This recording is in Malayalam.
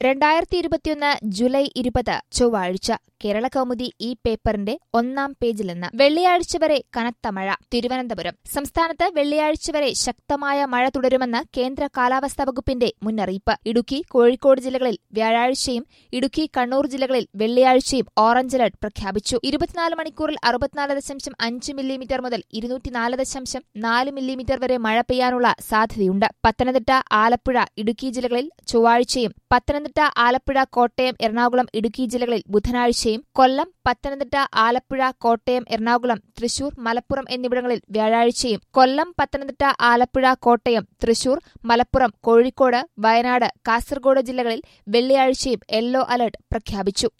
രണ്ടായിരത്തി ഇരുപത്തിയൊന്ന് ജൂലൈ ഇരുപത് ചൊവ്വാഴ്ച കേരള കൗമുദി ഈ പേപ്പറിന്റെ ഒന്നാം പേജിൽ നിന്ന് വെള്ളിയാഴ്ച വരെ കനത്ത മഴ തിരുവനന്തപുരം സംസ്ഥാനത്ത് വെള്ളിയാഴ്ച വരെ ശക്തമായ മഴ തുടരുമെന്ന് കേന്ദ്ര കാലാവസ്ഥാ വകുപ്പിന്റെ മുന്നറിയിപ്പ് ഇടുക്കി കോഴിക്കോട് ജില്ലകളിൽ വ്യാഴാഴ്ചയും ഇടുക്കി കണ്ണൂർ ജില്ലകളിൽ വെള്ളിയാഴ്ചയും ഓറഞ്ച് അലർട്ട് പ്രഖ്യാപിച്ചു ഇരുപത്തിനാല് മണിക്കൂറിൽ അറുപത്തിനാല് ദശാംശം അഞ്ച് മില്ലിമീറ്റർ മുതൽ ഇരുന്നൂറ്റിനാല് ദശാംശം നാല് മില്ലിമീറ്റർ വരെ മഴ പെയ്യാനുള്ള സാധ്യതയുണ്ട് പത്തനംതിട്ട ആലപ്പുഴ ഇടുക്കി ജില്ലകളിൽ ചൊവ്വാഴ്ചയും പത്തനംതിട്ട ആലപ്പുഴ കോട്ടയം എറണാകുളം ഇടുക്കി ജില്ലകളിൽ ബുധനാഴ്ചയും കൊല്ലം പത്തനംതിട്ട ആലപ്പുഴ കോട്ടയം എറണാകുളം തൃശൂർ മലപ്പുറം എന്നിവിടങ്ങളിൽ വ്യാഴാഴ്ചയും കൊല്ലം പത്തനംതിട്ട ആലപ്പുഴ കോട്ടയം തൃശൂർ മലപ്പുറം കോഴിക്കോട് വയനാട് കാസർഗോഡ് ജില്ലകളിൽ വെള്ളിയാഴ്ചയും യെല്ലോ അലർട്ട് പ്രഖ്യാപിച്ചു